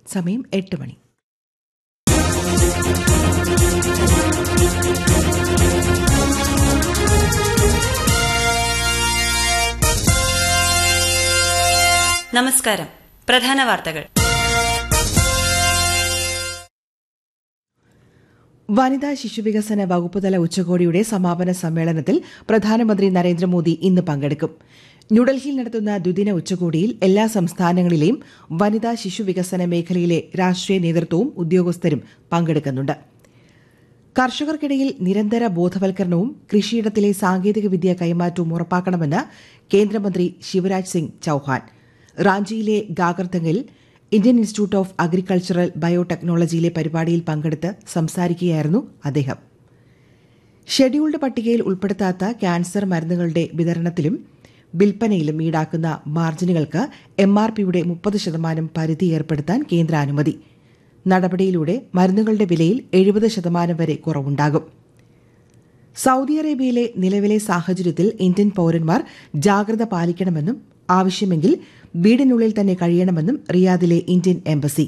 സമയം എട്ട് മണി നമസ്കാരം പ്രധാന വാർത്തകൾ വനിതാ ശിശുവികസന വകുപ്പുതല ഉച്ചകോടിയുടെ സമാപന സമ്മേളനത്തിൽ പ്രധാനമന്ത്രി നരേന്ദ്രമോദി ഇന്ന് പങ്കെടുക്കും ന്യൂഡൽഹിയിൽ നടത്തുന്ന ദ്വിദിന ഉച്ചകോടിയിൽ എല്ലാ സംസ്ഥാനങ്ങളിലെയും വനിതാ ശിശുവികസന മേഖലയിലെ രാഷ്ട്രീയ നേതൃത്വവും ഉദ്യോഗസ്ഥരും പങ്കെടുക്കുന്നുണ്ട് കർഷകർക്കിടയിൽ നിരന്തര ബോധവൽക്കരണവും കൃഷിയിടത്തിലെ സാങ്കേതികവിദ്യ കൈമാറ്റവും ഉറപ്പാക്കണമെന്ന് കേന്ദ്രമന്ത്രി ശിവരാജ് സിംഗ് ചൌഹാൻ റാഞ്ചിയിലെ ഗാഗർതങ്ങിൽ ഇന്ത്യൻ ഇൻസ്റ്റിറ്റ്യൂട്ട് ഓഫ് അഗ്രികൾച്ചറൽ ബയോടെക്നോളജിയിലെ പരിപാടിയിൽ പങ്കെടുത്ത് സംസാരിക്കുകയായിരുന്നു അദ്ദേഹം ഷെഡ്യൂൾഡ് പട്ടികയിൽ ഉൾപ്പെടുത്താത്ത ക്യാൻസർ മരുന്നുകളുടെ വിതരണത്തിലും വിൽപ്പനയിലും ഈടാക്കുന്ന മാർജിനുകൾക്ക് എം ആർ പിയുടെ മുപ്പത് ശതമാനം പരിധി ഏർപ്പെടുത്താൻ കേന്ദ്ര അനുമതി നടപടിയിലൂടെ മരുന്നുകളുടെ വിലയിൽ എഴുപത് ശതമാനം വരെ കുറവുണ്ടാകും സൌദി അറേബ്യയിലെ നിലവിലെ സാഹചര്യത്തിൽ ഇന്ത്യൻ പൌരന്മാർ ജാഗ്രത പാലിക്കണമെന്നും ആവശ്യമെങ്കിൽ വീടിനുള്ളിൽ തന്നെ കഴിയണമെന്നും റിയാദിലെ ഇന്ത്യൻ എംബസി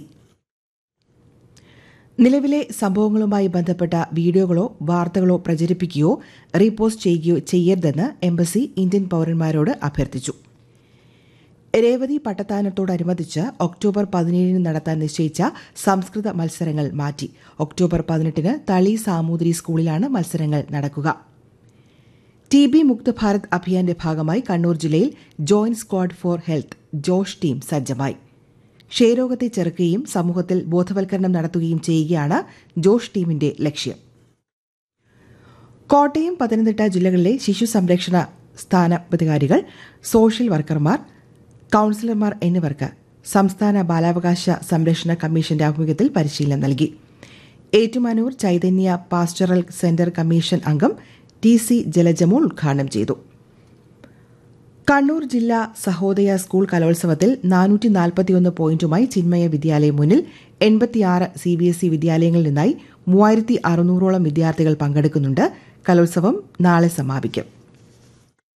നിലവിലെ സംഭവങ്ങളുമായി ബന്ധപ്പെട്ട വീഡിയോകളോ വാർത്തകളോ പ്രചരിപ്പിക്കുകയോ റീപോസ്റ്റ് ചെയ്യുകയോ ചെയ്യരുതെന്ന് എംബസി ഇന്ത്യൻ പൌരന്മാരോട് അഭ്യർത്ഥിച്ചു രേവതി പട്ടത്താനത്തോടനുബന്ധിച്ച് ഒക്ടോബർ പതിനേഴിന് നടത്താൻ നിശ്ചയിച്ച സംസ്കൃത മത്സരങ്ങൾ മാറ്റി ഒക്ടോബർ പതിനെട്ടിന് തളി സാമൂതിരി സ്കൂളിലാണ് മത്സരങ്ങൾ നടക്കുക ടി ബി മുക്ത് ഭാരത് അഭിയാന്റെ ഭാഗമായി കണ്ണൂർ ജില്ലയിൽ ജോയിന്റ് സ്ക്വാഡ് ഫോർ ഹെൽത്ത് ജോഷ് ടീം സജ്ജമായി ക്ഷയരോഗത്തെ ചെറുക്കുകയും സമൂഹത്തിൽ ബോധവൽക്കരണം നടത്തുകയും ചെയ്യുകയാണ് ജോഷ് ടീമിന്റെ ലക്ഷ്യം കോട്ടയം പത്തനംതിട്ട ജില്ലകളിലെ ശിശു സംരക്ഷണ സ്ഥാനാധികാരികൾ സോഷ്യൽ വർക്കർമാർ കൌൺസിലർമാർ എന്നിവർക്ക് സംസ്ഥാന ബാലാവകാശ സംരക്ഷണ കമ്മീഷന്റെ ആഭിമുഖ്യത്തിൽ പരിശീലനം നൽകി Ettumanoor Chaithanya pastoral centre commission അംഗം ടി സി ജലജമോൾ ഉദ്ഘാടനം ചെയ്തു കണ്ണൂർ ജില്ലാ സഹോദയ സ്കൂൾ കലോത്സവത്തിൽ നാനൂറ്റി നാൽപ്പത്തിയൊന്ന് പോയിന്റുമായി ചിന്മയ വിദ്യാലയം മുന്നിൽ എൺപത്തിയാറ് സി ബി എസ് ഇ വിദ്യാലയങ്ങളിൽ നിന്നായി മൂവായിരത്തി അറുന്നൂറോളം വിദ്യാർത്ഥികൾ പങ്കെടുക്കുന്നുണ്ട് കലോത്സവം നാളെ സമാപിക്കും